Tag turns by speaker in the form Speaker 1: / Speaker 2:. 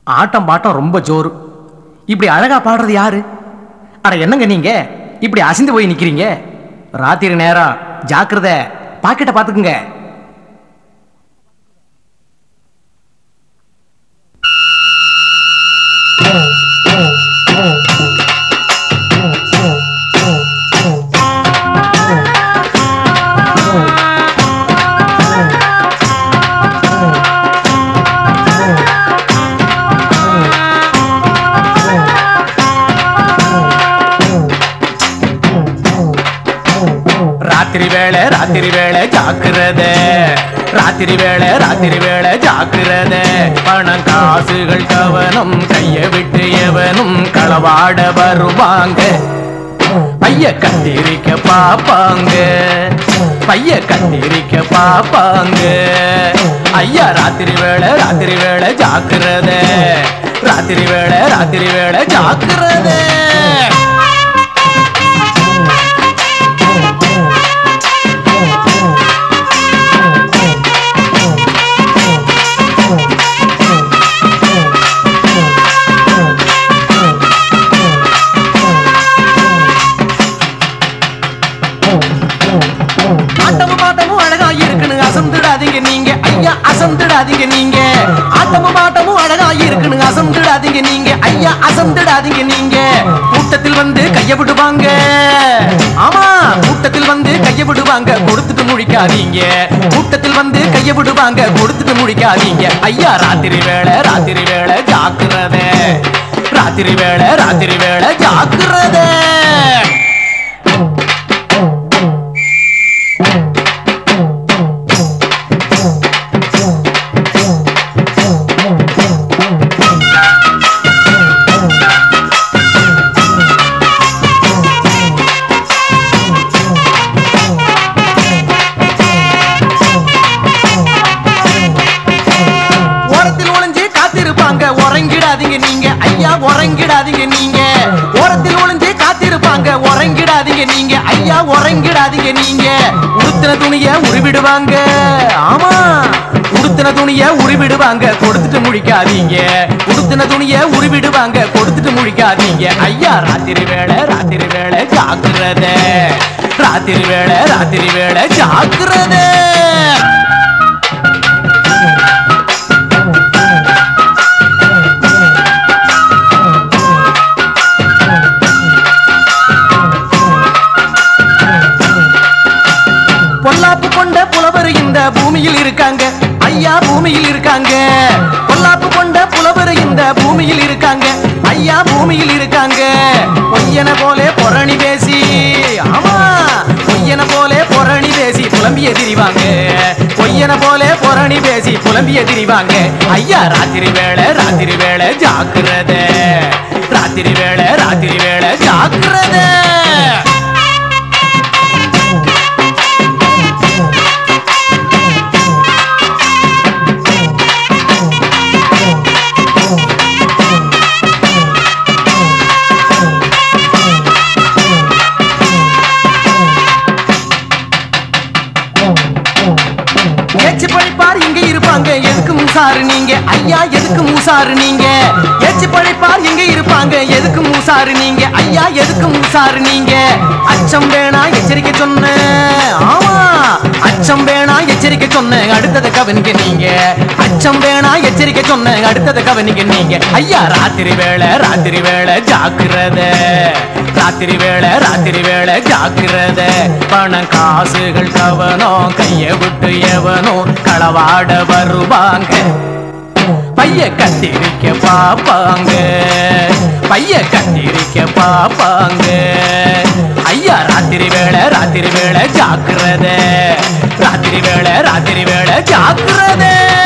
Speaker 1: ஆட்டம் bottom ரொம்ப ஜோரு இப்படி அழகா பாடுறது யாரு அட என்னங்க நீங்க இப்படி அசந்து போய் நிக்கிறீங்க ராத்திரி நேரம் ஜாக்கிரத பாக்கெட்டை பாத்துக்குங்க ராத்திரி வேளை ராத்திரி வேளை ஜாக்கிரத ராத்திரி வேளை ராத்திரி வேளை ஜாக்கிரத பணம் காசுகள் கவனம் கைய விட்டு எவனும் களவாட வருவாங்க பைய கத்திரிக்க பாப்பாங்க பைய கத்திரிக்க பாப்பாங்க ஐயா ராத்திரி வேளை ராத்திரி வேளை ஜாக்கிரத ராத்திரி வேளை ராத்திரி வேளை ஜாக்கிரத ஆட்டமும் பாட்டமும் அழகா இருக்குன்னு அசந்துடாதீங்க நீங்க ஐயா அசந்துடாதீங்க நீங்க ஆட்டமும் பாட்டமும் அழகா இருக்குன்னு அசந்துடாதீங்க நீங்க ஐயா அசந்துடாதீங்க நீங்க கூட்டத்தில் வந்து கைய விடுவாங்க ஆமா கூட்டத்தில் வந்து கைய விடுவாங்க கொடுத்துட்டு முழிக்காதீங்க கூட்டத்தில் வந்து கைய விடுவாங்க கொடுத்துட்டு முழிக்காதீங்க ஐயா ராத்திரி வேளை ராத்திரி வேளை ஜாக்கிரத ராத்திரி வேளை ராத்திரி வேளை ஜாக்கிரத ஓரத்தில் ஒளிஞ்சு காத்திருப்பாங்க உறங்கிடாதீங்க நீங்க ஐயா உறங்கிடாதீங்க நீங்க ஓரத்தில் ஒளிஞ்சு காத்திருப்பாங்க உறங்கிடாதீங்க நீங்க ஐயா உறங்கிடாதீங்க நீங்க உடுத்தின துணிய உருவிடுவாங்க ஆமா உடுத்தின துணிய உருவிடுவாங்க கொடுத்துட்டு முழிக்காதீங்க உடுத்தின துணிய உருவிடுவாங்க கொடுத்துட்டு முழிக்காதீங்க ஐயா ராத்திரி வேளை ராத்திரி வேளை ஜாக்கிரத ராத்திரி வேளை ராத்திரி வேளை ஜாக்கிரத பொல்லாப்பு கொண்ட புலவர் இந்த பூமியில் இருக்காங்க ஐயா பூமியில் இருக்காங்க பொல்லாப்பு கொண்ட புலவர் இந்த பூமியில் இருக்காங்க ஐயா பூமியில் இருக்காங்க பொய்யன போலே பொரணி பேசி ஆமா பொய்யன போலே பொரணி பேசி புலம்பிய திரிவாங்க பொய்யன போலே பொரணி பேசி புலம்பிய திரிவாங்க ஐயா ராத்திரி வேளை ராத்திரி வேளை ஜாக்கிரத ராத்திரி வேளை ராத்திரி வேளை ஜாக்கிரத ஏச்சு பழிப்பார் இங்க இருப்பாங்க எதுக்கு மூசாரு நீங்க ஐயா எதுக்கு மூசாரு நீங்க ஏச்சு பழிப்பார் இங்க இருப்பாங்க எதுக்கு மூசாரு நீங்க ஐயா எதுக்கு மூசாரு நீங்க அச்சம் வேணா எச்சரிக்கை சொன்ன ஆமா அச்சம் வேணா எச்சரிக்கை சொன்ன அடுத்தத கவனிக்க நீங்க அச்சம் வேணா எச்சரிக்கை சொன்ன அடுத்தத கவனிக்க நீங்க ஐயா ராத்திரி வேளை ராத்திரி வேளை ஜாக்கிரத ராத்திரி வேளை ராத்திரி வேளை ஜாக்கிரத பணம் காசுகள் கவனம் கைய விட்டு எவனோ களவாட வருவாங்க பைய கத்திரிக்க பாப்பாங்க பைய கத்திரிக்க பாப்பாங்க ஐயா ராத்திரி வேளை ராத்திரி வேளை ஜாக்கிரத ராத்திரி வேளை ராத்திரி வேளை ஜாக்கிரத